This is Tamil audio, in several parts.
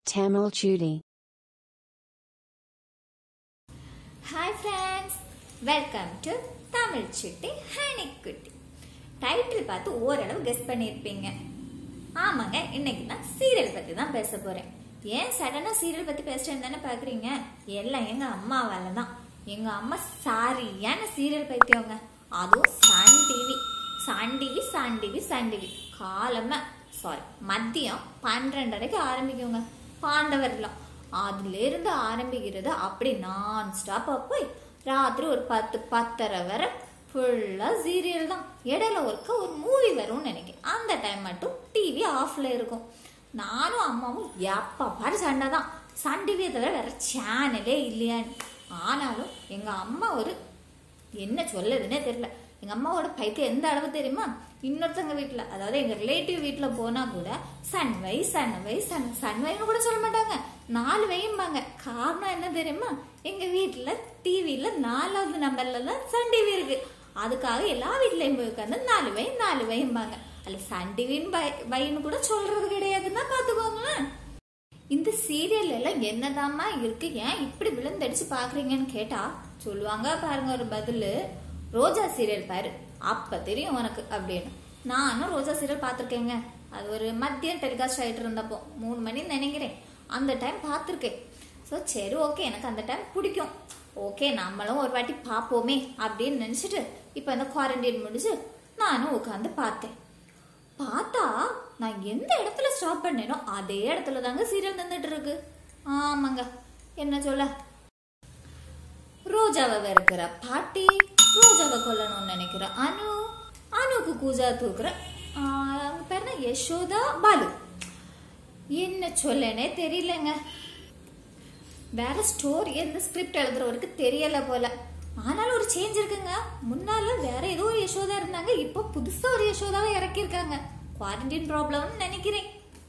Tamil Judy. Hi friends welcome to Tamil சுட்டி ஹனிக்குட்டி டைட்டில் பார்த்து ஓரளவு கெஸ் பண்ணியிருப்பீங்க ஆமாங்க இன்னைக்கு நான் சீரியல் பற்றி தான் பேச போகிறேன் ஏன் சடனாக சீரியல் பற்றி பேசுகிறேன்னு தானே பார்க்குறீங்க எல்லாம் எங்கள் அம்மாவால தான் எங்கள் அம்மா சாரியான சீரியல் பைத்தியவங்க அதுவும் Sun TV Sun TV Sun TV Sun TV காலமா சாரி மதியம் பன்னிரெண்டரைக்கு ஆரம்பிக்குங்க பாண்டவர்லாம் அதுல இருந்து ஆரம்பிக்கிறது அப்படி நான் ஸ்டாப்பா போய் ராத்திரி ஒரு பத்து பத்தரை வரை ஃபுல்லா சீரியல் தான் இடையில ஒருக்க ஒரு மூவி வரும்னு நினைக்கிறேன் அந்த டைம் மட்டும் டிவி ஆஃப்ல இருக்கும் நானும் அம்மாவும் எப்ப பாரு சண்டை தான் சன் டிவியை தவிர வேற சேனலே இல்லையான்னு ஆனாலும் எங்க அம்மா ஒரு என்ன சொல்லதுன்னே தெரியல எங்க அம்மாவோட பைத்தியம் எந்த அளவு தெரியுமா இன்னொருத்தவங்க வீட்டுல அதாவது எங்க ரிலேட்டிவ் வீட்டுல போனா கூட சன்வை சன்வை சன் சன்வைன்னு கூட சொல்ல மாட்டாங்க நாலு வையும்பாங்க காரணம் என்ன தெரியுமா எங்க வீட்டுல டிவில நாலாவது நம்பர்ல தான் சன் டிவி இருக்கு அதுக்காக எல்லா வீட்லயும் போய் உட்காந்து நாலு வை நாலு வையும்பாங்க அல்ல சன் டிவின்னு வைன்னு கூட சொல்றது கிடையாதுன்னா பாத்துக்கோங்களேன் இந்த சீரியல் எல்லாம் என்னதாம்மா இருக்கு ஏன் இப்படி விழுந்தடிச்சு பாக்குறீங்கன்னு கேட்டா சொல்லுவாங்க பாருங்க ஒரு பதிலு ரோஜா சீரியல் பாரு அப்ப தெரியும் உனக்கு அப்படின்னு நானும் ரோஜா சீரியல் பார்த்துருக்கேங்க அது ஒரு மதியம் டெலிகாஸ்ட் ஆயிட்டு இருந்தப்போ மூணு மணி நினைக்கிறேன் அந்த டைம் பார்த்துருக்கேன் ஸோ சரி ஓகே எனக்கு அந்த டைம் பிடிக்கும் ஓகே நம்மளும் ஒரு வாட்டி பார்ப்போமே அப்படின்னு நினச்சிட்டு இப்போ இந்த குவாரண்டைன் முடிஞ்சு நானும் உட்காந்து பார்த்தேன் பார்த்தா நான் எந்த இடத்துல ஸ்டாப் பண்ணேனோ அதே இடத்துல தாங்க சீரியல் நின்றுட்டு இருக்கு ஆமாங்க என்ன சொல்ல ரோஜாவை வெறுக்கிற பாட்டி ரோஜாவை கொல்லணும்னு நினைக்கிற அனு அனுக்கு கூஜா தூக்குற ஆஹ், அவங்க பேர் என்ன யசோதா பாலு என்ன சொல்லனே தெரியலங்க வேற ஸ்டோரி இந்த ஸ்கிரிப்ட் எழுதுறவருக்கு தெரியல போல ஆனாலும் ஒரு சேஞ்ச் இருக்குங்க முன்னால வேற ஏதோ ஒரு யசோதா இருந்தாங்க இப்போ புதுசா ஒரு யசோதாவை இறக்கியிருக்காங்க குவாரண்டைன் ப்ராப்ளம்னு நினைக்கிறேன்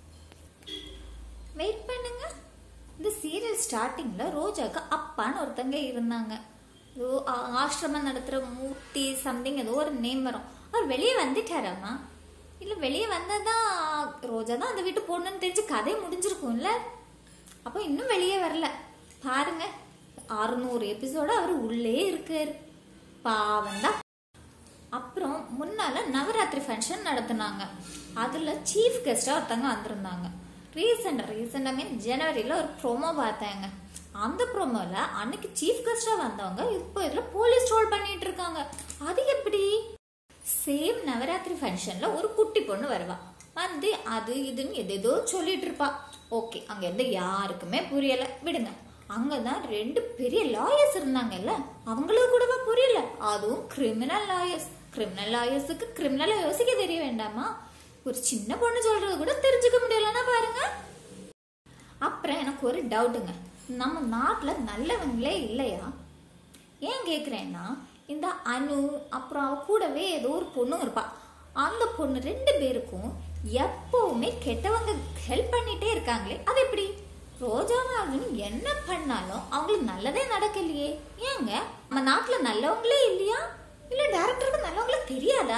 வெயிட் பண்ணுங்க இந்த சீரியல் ஸ்டார்டிங்ல ரோஜாக்கு அப்பான்னு ஒருத்தங்க இருந்தாங்க ஏதோ ஆ- ஆசிரமம் நடத்துற மூர்த்தி சம்திங் ஏதோ ஒரு நேம் வரும் அவர் வெளியே வந்துட்டாராமா இல்ல வெளியே வந்ததான் ரோஜா தான் அந்த வீட்டு பொண்ணுன்னு தெரிஞ்சு கதை முடிஞ்சிருக்கும்ல அப்போ இன்னும் வெளியே வரல பாருங்க அறுநூறு எபிசோட அவர் உள்ளே இருக்காரு பாவம் தான் அப்புறம் முன்னால நவராத்திரி ஃபங்க்ஷன் நடத்துனாங்க அதுல சீஃப் கெஸ்டா ஒருத்தங்க வந்திருந்தாங்க ரீசெண்டா ரீசெண்டா மீன் ஜனவரியில ஒரு ப்ரோமோ பார்த்தேங்க அந்த ப்ரோமோல அன்னைக்கு சீஃப் கெஸ்டா வந்தவங்க இப்போ இதுல போலீஸ் ரோல் பண்ணிட்டு இருக்காங்க அது எப்படி சேம் நவராத்திரி ஃபங்க்ஷன்ல ஒரு குட்டி பொண்ணு வருவா வந்து அது இதுன்னு எதேதோ சொல்லிட்டு இருப்பா ஓகே அங்க இருந்து யாருக்குமே புரியல விடுங்க அங்கதான் ரெண்டு பெரிய லாயர்ஸ் இருந்தாங்கல்ல அவங்களுக்கு கூடவா புரியல அதுவும் கிரிமினல் லாயர்ஸ் கிரிமினல் லாயர்ஸுக்கு கிரிமினலை யோசிக்க தெரிய வேண்டாமா ஒரு சின்ன பொண்ணு சொல்றது கூட தெரிஞ்சுக்க முடியலன்னா பாருங்க அப்புறம் எனக்கு ஒரு டவுட்டுங்க நம்ம நாட்டுல நல்லவங்களே இல்லையா ஏன் கேக்குறேன்னா இந்த அனு அப்புறம் அவ கூடவே ஏதோ ஒரு பொண்ணு இருப்பா அந்த பொண்ணு ரெண்டு பேருக்கும் எப்பவுமே கெட்டவங்க ஹெல்ப் பண்ணிட்டே இருக்காங்களே அது எப்படி ரோஜாவும் அர்ஜுனும் என்ன பண்ணாலும் அவங்களுக்கு நல்லதே நடக்கலையே ஏங்க நம்ம நாட்டுல நல்லவங்களே இல்லையா இல்ல டேரக்டருக்கு நல்லவங்களுக்கு தெரியாதா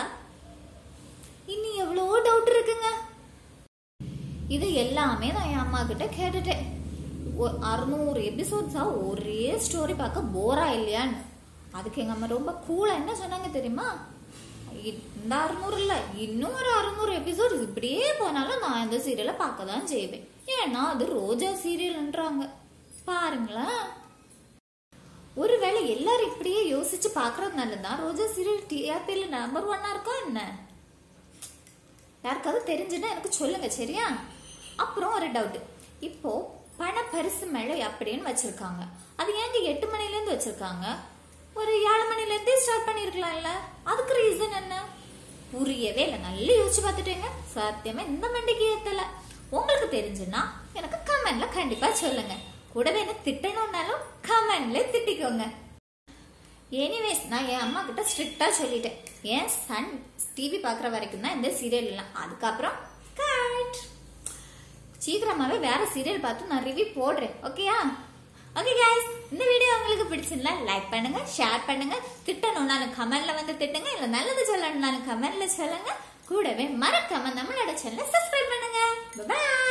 இனி எவ்வளோ டவுட் இருக்குங்க இது எல்லாமே நான் என் அம்மா கிட்ட கேட்டுட்டேன் ஒ- அறுநூறு எபிசோட்ஸா ஒரே ஸ்டோரி பார்க்க போரா இல்லையான்னு அதுக்கு எங்க அம்மா ரொம்ப கூலா என்ன சொன்னாங்க தெரியுமா இ- இந்த அறுநூறு இல்ல இன்னும் ஒரு அறுநூறு எபிசோட் இப்படியே போனாலும் நான் இந்த சீரியலை பார்க்க தான் செய்வேன் ஏன்னா அது ரோஜா சீரியல்ன்றாங்க பாருங்களேன் ஒருவேளை எல்லாரும் இப்படியே யோசிச்சு பாக்குறதுனால தான் ரோஜா சீரியல் டிஆர்பியில் நம்பர் ஒன்னா இருக்கா என்ன யாருக்காவது தெரிஞ்சுன்னா எனக்கு சொல்லுங்க சரியா அப்புறம் ஒரு டவுட் இப்போ பண பரிசு மேளை அப்படின்னு வச்சிருக்காங்க அது ஏங்க எட்டு மணில இருந்து வச்சிருக்காங்க ஒரு ஏழு மணில இருந்தே ஸ்டார்ட் பண்ணிருக்கலாம்ல அதுக்கு ரீசன் என்ன புரியவே இல்லை நல்லா யோசிச்சு பார்த்துட்டேங்க சத்தியமா இந்த மண்டிக்கு ஏத்தல உங்களுக்கு தெரிஞ்சுன்னா எனக்கு கமெண்ட்ல கண்டிப்பா சொல்லுங்க கூடவே என்ன திட்டணும்னாலும் கமெண்ட்ல திட்டிக்கோங்க எனிவேஸ் நான் என் அம்மா கிட்ட ஸ்ட்ரிக்டா சொல்லிட்டேன் என் சன் டிவி பார்க்குற வரைக்கும் தான் இந்த சீரியல் எல்லாம் அதுக்கப்புறம் கட் சீக்கிரமாவே வேற சீரியல் பார்த்து நான் ரிவ்யூ போடுறேன் ஓகேயா ஓகே guys இந்த வீடியோ உங்களுக்கு பிடிச்சிருந்தா லைக் பண்ணுங்க ஷேர் பண்ணுங்க திட்டணும்னாலும் கமெண்ட்ல வந்து திட்டுங்க இல்ல நல்லது சொல்லணும்னாலும் கமெண்ட்ல சொல்லுங்க கூடவே மறக்காம நம்மளோட சேனலை சப்ஸ்கிரைப் பண்ணுங்க பாய்